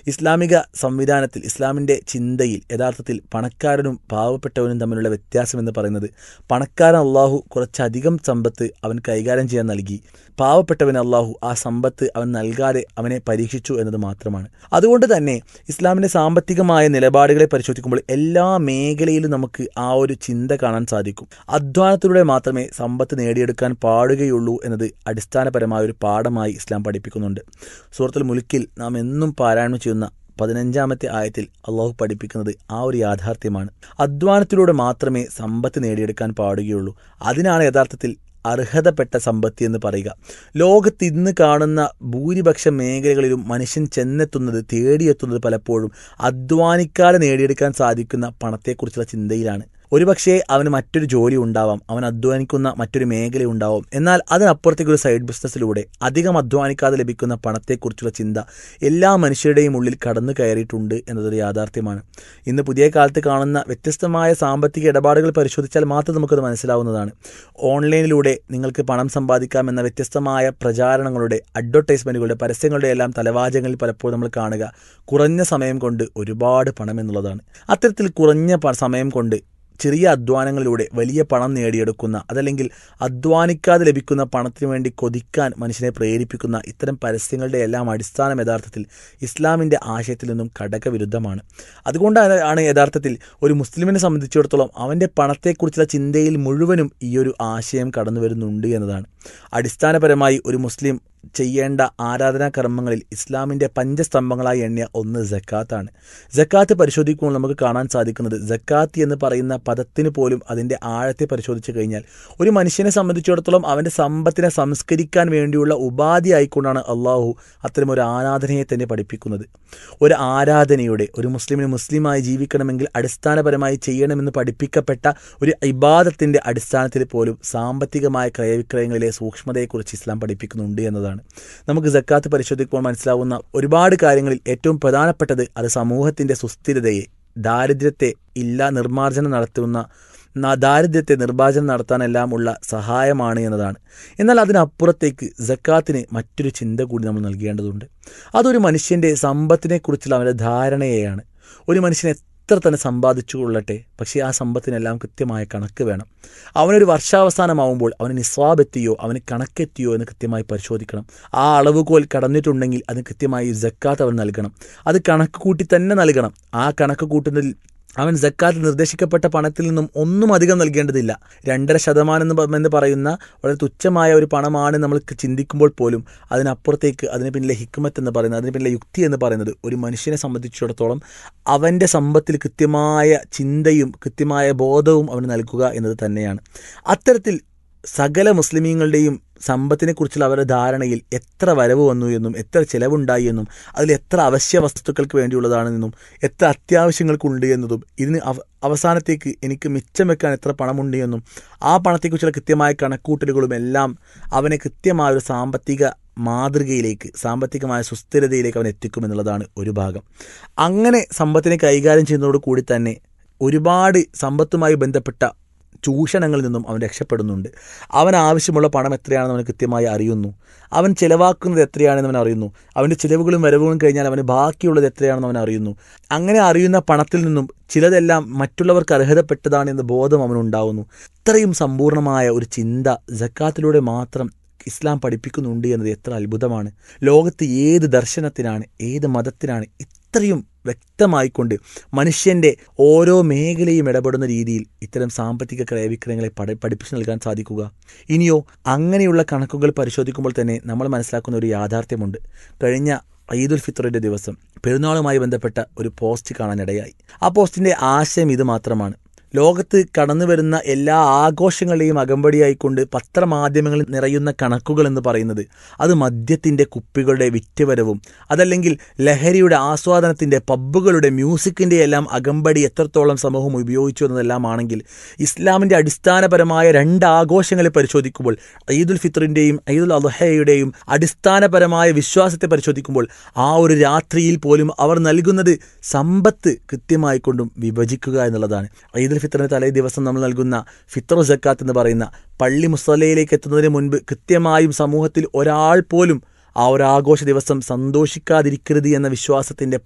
ഇസ്ലാമിക സംവിധാനത്തിൽ ഇസ്ലാമിൻ്റെ ചിന്തയിൽ യഥാർത്ഥത്തിൽ പണക്കാരനും പാവപ്പെട്ടവനും തമ്മിലുള്ള വ്യത്യാസം എന്ന് പറയുന്നത് പണക്കാരൻ അള്ളാഹു കുറച്ചധികം സമ്പത്ത് അവൻ കൈകാര്യം ചെയ്യാൻ നൽകി പാവപ്പെട്ടവൻ അള്ളാഹു ആ സമ്പത്ത് അവൻ നൽകാതെ അവനെ പരീക്ഷിച്ചു എന്നത് മാത്രമാണ് അതുകൊണ്ട് തന്നെ ഇസ്ലാമിൻ്റെ സാമ്പത്തികമായ നിലപാടുകളെ പരിശോധിക്കുമ്പോൾ എല്ലാ മേഖലയിലും നമുക്ക് ആ ഒരു ചിന്ത കാണാൻ സാധിക്കും അധ്വാനത്തിലൂടെ മാത്രമേ സമ്പത്ത് നേടിയെടുക്കാൻ പാടുകയുള്ളൂ എന്നത് അടിസ്ഥാനപരമായ ഒരു പാഠമായി ഇസ്ലാം പഠിപ്പിക്കുന്നുണ്ട് സൂറത്തുൽ മുൽക്കിൽ നാം എന്നും പാരായണം ചെയ്യുന്ന പതിനഞ്ചാമത്തെ ആയത്തിൽ അള്ളാഹു പഠിപ്പിക്കുന്നത് ആ ഒരു യാഥാർത്ഥ്യമാണ് അധ്വാനത്തിലൂടെ മാത്രമേ സമ്പത്ത് നേടിയെടുക്കാൻ പാടുകയുള്ളൂ അതിനാണ് യഥാർത്ഥത്തിൽ അർഹതപ്പെട്ട സമ്പത്തി എന്ന് പറയുക ലോകത്ത് ഇന്ന് കാണുന്ന ഭൂരിപക്ഷം മേഖലകളിലും മനുഷ്യൻ ചെന്നെത്തുന്നത് തേടിയെത്തുന്നത് പലപ്പോഴും അധ്വാനിക്കാതെ നേടിയെടുക്കാൻ സാധിക്കുന്ന പണത്തെക്കുറിച്ചുള്ള ചിന്തയിലാണ് ഒരുപക്ഷെ അവന് മറ്റൊരു ജോലി ഉണ്ടാവാം അവൻ അധ്വാനിക്കുന്ന മറ്റൊരു മേഖല ഉണ്ടാവും എന്നാൽ അതിനപ്പുറത്തേക്ക് ഒരു സൈഡ് ബിസിനസ്സിലൂടെ അധികം അധ്വാനിക്കാതെ ലഭിക്കുന്ന പണത്തെക്കുറിച്ചുള്ള ചിന്ത എല്ലാ മനുഷ്യരുടെയും ഉള്ളിൽ കടന്നു കയറിയിട്ടുണ്ട് എന്നതൊരു യാഥാർത്ഥ്യമാണ് ഇന്ന് പുതിയ കാലത്ത് കാണുന്ന വ്യത്യസ്തമായ സാമ്പത്തിക ഇടപാടുകൾ പരിശോധിച്ചാൽ മാത്രം നമുക്കത് മനസ്സിലാവുന്നതാണ് ഓൺലൈനിലൂടെ നിങ്ങൾക്ക് പണം സമ്പാദിക്കാമെന്ന വ്യത്യസ്തമായ പ്രചാരണങ്ങളുടെ അഡ്വർടൈസ്മെൻറ്റുകളുടെ പരസ്യങ്ങളുടെ എല്ലാം തലവാചകങ്ങളിൽ പലപ്പോഴും നമ്മൾ കാണുക കുറഞ്ഞ സമയം കൊണ്ട് ഒരുപാട് പണം എന്നുള്ളതാണ് അത്തരത്തിൽ കുറഞ്ഞ സമയം കൊണ്ട് ചെറിയ അധ്വാനങ്ങളിലൂടെ വലിയ പണം നേടിയെടുക്കുന്ന അതല്ലെങ്കിൽ അധ്വാനിക്കാതെ ലഭിക്കുന്ന പണത്തിന് വേണ്ടി കൊതിക്കാൻ മനുഷ്യനെ പ്രേരിപ്പിക്കുന്ന ഇത്തരം പരസ്യങ്ങളുടെ എല്ലാം അടിസ്ഥാനം യഥാർത്ഥത്തിൽ ഇസ്ലാമിൻ്റെ ആശയത്തിൽ നിന്നും ഘടകവിരുദ്ധമാണ് അതുകൊണ്ടാണ് ആണ് യഥാർത്ഥത്തിൽ ഒരു മുസ്ലിമിനെ സംബന്ധിച്ചിടത്തോളം അവൻ്റെ പണത്തെക്കുറിച്ചുള്ള ചിന്തയിൽ മുഴുവനും ഈ ഒരു ആശയം കടന്നു വരുന്നുണ്ട് എന്നതാണ് അടിസ്ഥാനപരമായി ഒരു മുസ്ലിം ചെയ്യേണ്ട ആരാധനാ കർമ്മങ്ങളിൽ ഇസ്ലാമിൻ്റെ പഞ്ചസ്തംഭങ്ങളായി എണ്ണിയ ഒന്ന് ജക്കാത്താണ് ജക്കാത്ത് പരിശോധിക്കുമ്പോൾ നമുക്ക് കാണാൻ സാധിക്കുന്നത് ജക്കാത്ത് എന്ന് പറയുന്ന പദത്തിന് പോലും അതിൻ്റെ ആഴത്തെ പരിശോധിച്ച് കഴിഞ്ഞാൽ ഒരു മനുഷ്യനെ സംബന്ധിച്ചിടത്തോളം അവൻ്റെ സമ്പത്തിനെ സംസ്കരിക്കാൻ വേണ്ടിയുള്ള ഉപാധി ആയിക്കൊണ്ടാണ് അള്ളാഹു അത്തരം ഒരു ആരാധനയെ തന്നെ പഠിപ്പിക്കുന്നത് ഒരു ആരാധനയുടെ ഒരു മുസ്ലിമിന് മുസ്ലിമായി ജീവിക്കണമെങ്കിൽ അടിസ്ഥാനപരമായി ചെയ്യണമെന്ന് പഠിപ്പിക്കപ്പെട്ട ഒരു ഇബാദത്തിൻ്റെ അടിസ്ഥാനത്തിൽ പോലും സാമ്പത്തികമായ ക്രയവിക്രയങ്ങളിലെ സൂക്ഷ്മതയെക്കുറിച്ച് ഇസ്ലാം പഠിപ്പിക്കുന്നുണ്ട് എന്നതാണ് നമുക്ക് ജക്കാത്ത് പരിശോധിക്കുമ്പോൾ മനസ്സിലാവുന്ന ഒരുപാട് കാര്യങ്ങളിൽ ഏറ്റവും പ്രധാനപ്പെട്ടത് അത് സമൂഹത്തിൻ്റെ സുസ്ഥിരതയെ ദാരിദ്ര്യത്തെ ഇല്ല നിർമ്മാർജ്ജനം നടത്തുന്ന ദാരിദ്ര്യത്തെ നിർമ്മാർജ്ജനം നടത്താനെല്ലാം ഉള്ള സഹായമാണ് എന്നതാണ് എന്നാൽ അതിനപ്പുറത്തേക്ക് ജക്കാത്തിന് മറ്റൊരു ചിന്ത കൂടി നമ്മൾ നൽകേണ്ടതുണ്ട് അതൊരു മനുഷ്യൻ്റെ സമ്പത്തിനെക്കുറിച്ചുള്ള അവൻ്റെ ധാരണയെയാണ് ഒരു മനുഷ്യൻ എത്ര തന്നെ സമ്പാദിച്ചു കൊള്ളട്ടെ പക്ഷേ ആ സമ്പത്തിനെല്ലാം കൃത്യമായ കണക്ക് വേണം അവനൊരു വർഷാവസാനമാവുമ്പോൾ അവന് നിസ്വാബ് എത്തിയോ അവന് കണക്കെത്തിയോ എന്ന് കൃത്യമായി പരിശോധിക്കണം ആ അളവുകോൽ കടന്നിട്ടുണ്ടെങ്കിൽ അത് കൃത്യമായി ജക്കാത്ത് അവൻ നൽകണം അത് കണക്ക് കൂട്ടി തന്നെ നൽകണം ആ കണക്ക് കൂട്ടുന്നതിൽ അവൻ ജക്കാത്ത് നിർദ്ദേശിക്കപ്പെട്ട പണത്തിൽ നിന്നും ഒന്നും അധികം നൽകേണ്ടതില്ല രണ്ടര ശതമാനം എന്ന് പറയുന്ന വളരെ തുച്ഛമായ ഒരു പണമാണ് നമ്മൾ ചിന്തിക്കുമ്പോൾ പോലും അതിനപ്പുറത്തേക്ക് അതിന് പിന്നിലെ ഹിക്മത്ത് എന്ന് പറയുന്നത് അതിന് പിന്നിലെ യുക്തി എന്ന് പറയുന്നത് ഒരു മനുഷ്യനെ സംബന്ധിച്ചിടത്തോളം അവൻ്റെ സമ്പത്തിൽ കൃത്യമായ ചിന്തയും കൃത്യമായ ബോധവും അവന് നൽകുക എന്നത് തന്നെയാണ് അത്തരത്തിൽ സകല മുസ്ലിമീങ്ങളുടെയും സമ്പത്തിനെക്കുറിച്ചുള്ള അവരുടെ ധാരണയിൽ എത്ര വരവ് വന്നു എന്നും എത്ര ചിലവുണ്ടായി എന്നും അതിൽ എത്ര അവശ്യ വസ്തുക്കൾക്ക് വേണ്ടിയുള്ളതാണെന്നും എത്ര അത്യാവശ്യങ്ങൾക്കുണ്ട് എന്നതും ഇതിന് അവസാനത്തേക്ക് എനിക്ക് മിച്ചം വെക്കാൻ എത്ര പണമുണ്ട് എന്നും ആ പണത്തെക്കുറിച്ചുള്ള കൃത്യമായ കണക്കൂട്ടലുകളും എല്ലാം അവനെ കൃത്യമായ ഒരു സാമ്പത്തിക മാതൃകയിലേക്ക് സാമ്പത്തികമായ സുസ്ഥിരതയിലേക്ക് അവൻ എത്തിക്കുമെന്നുള്ളതാണ് ഒരു ഭാഗം അങ്ങനെ സമ്പത്തിനെ കൈകാര്യം ചെയ്യുന്നതോട് കൂടി തന്നെ ഒരുപാട് സമ്പത്തുമായി ബന്ധപ്പെട്ട ചൂഷണങ്ങളിൽ നിന്നും അവൻ രക്ഷപ്പെടുന്നുണ്ട് അവൻ ആവശ്യമുള്ള പണം എത്രയാണെന്ന് അവന് കൃത്യമായി അറിയുന്നു അവൻ ചിലവാക്കുന്നത് എത്രയാണെന്ന് അവൻ അറിയുന്നു അവൻ്റെ ചിലവുകളും വരവുകളും കഴിഞ്ഞാൽ അവന് ബാക്കിയുള്ളത് എത്രയാണെന്ന് അവൻ അറിയുന്നു അങ്ങനെ അറിയുന്ന പണത്തിൽ നിന്നും ചിലതെല്ലാം മറ്റുള്ളവർക്ക് അർഹതപ്പെട്ടതാണ് എന്ന ബോധം അവനുണ്ടാവുന്നു ഇത്രയും സമ്പൂർണ്ണമായ ഒരു ചിന്ത ജക്കാത്തിലൂടെ മാത്രം ഇസ്ലാം പഠിപ്പിക്കുന്നുണ്ട് എന്നത് എത്ര അത്ഭുതമാണ് ലോകത്ത് ഏത് ദർശനത്തിനാണ് ഏത് മതത്തിനാണ് ഇത്രയും വ്യക്തമായിക്കൊണ്ട് മനുഷ്യൻ്റെ ഓരോ മേഖലയും ഇടപെടുന്ന രീതിയിൽ ഇത്തരം സാമ്പത്തിക ക്രയവിക്രയങ്ങളെ പഠ പഠിപ്പിച്ചു നൽകാൻ സാധിക്കുക ഇനിയോ അങ്ങനെയുള്ള കണക്കുകൾ പരിശോധിക്കുമ്പോൾ തന്നെ നമ്മൾ മനസ്സിലാക്കുന്ന ഒരു യാഥാർത്ഥ്യമുണ്ട് കഴിഞ്ഞ ഈദുൽ ഫിത്തറിൻ്റെ ദിവസം പെരുന്നാളുമായി ബന്ധപ്പെട്ട ഒരു പോസ്റ്റ് കാണാനിടയായി ആ പോസ്റ്റിൻ്റെ ആശയം ഇത് മാത്രമാണ് ലോകത്ത് കടന്നു വരുന്ന എല്ലാ ആഘോഷങ്ങളെയും അകമ്പടിയായിക്കൊണ്ട് പത്രമാധ്യമങ്ങളിൽ നിറയുന്ന കണക്കുകൾ എന്ന് പറയുന്നത് അത് മദ്യത്തിൻ്റെ കുപ്പികളുടെ വിറ്റുവരവും അതല്ലെങ്കിൽ ലഹരിയുടെ ആസ്വാദനത്തിൻ്റെ പബ്ബുകളുടെ മ്യൂസിക്കിൻ്റെ എല്ലാം അകമ്പടി എത്രത്തോളം സമൂഹം ഉപയോഗിച്ചു എന്നതെല്ലാം ആണെങ്കിൽ ഇസ്ലാമിൻ്റെ അടിസ്ഥാനപരമായ രണ്ട് ആഘോഷങ്ങളെ പരിശോധിക്കുമ്പോൾ ഈദുൽ ഫിത്തറിൻ്റെയും ഈദുൽ അദ്ഹയുടെയും അടിസ്ഥാനപരമായ വിശ്വാസത്തെ പരിശോധിക്കുമ്പോൾ ആ ഒരു രാത്രിയിൽ പോലും അവർ നൽകുന്നത് സമ്പത്ത് കൃത്യമായിക്കൊണ്ടും വിഭജിക്കുക എന്നുള്ളതാണ് ഈദുൽ ഫിത്തറിന് തലേ ദിവസം നമ്മൾ നൽകുന്ന ഫിത്തർ ജക്കാത്ത് എന്ന് പറയുന്ന പള്ളി മുസലയിലേക്ക് എത്തുന്നതിന് മുൻപ് കൃത്യമായും സമൂഹത്തിൽ ഒരാൾ പോലും ആ ഒരു ആഘോഷ ദിവസം സന്തോഷിക്കാതിരിക്കരുത് എന്ന വിശ്വാസത്തിൻ്റെ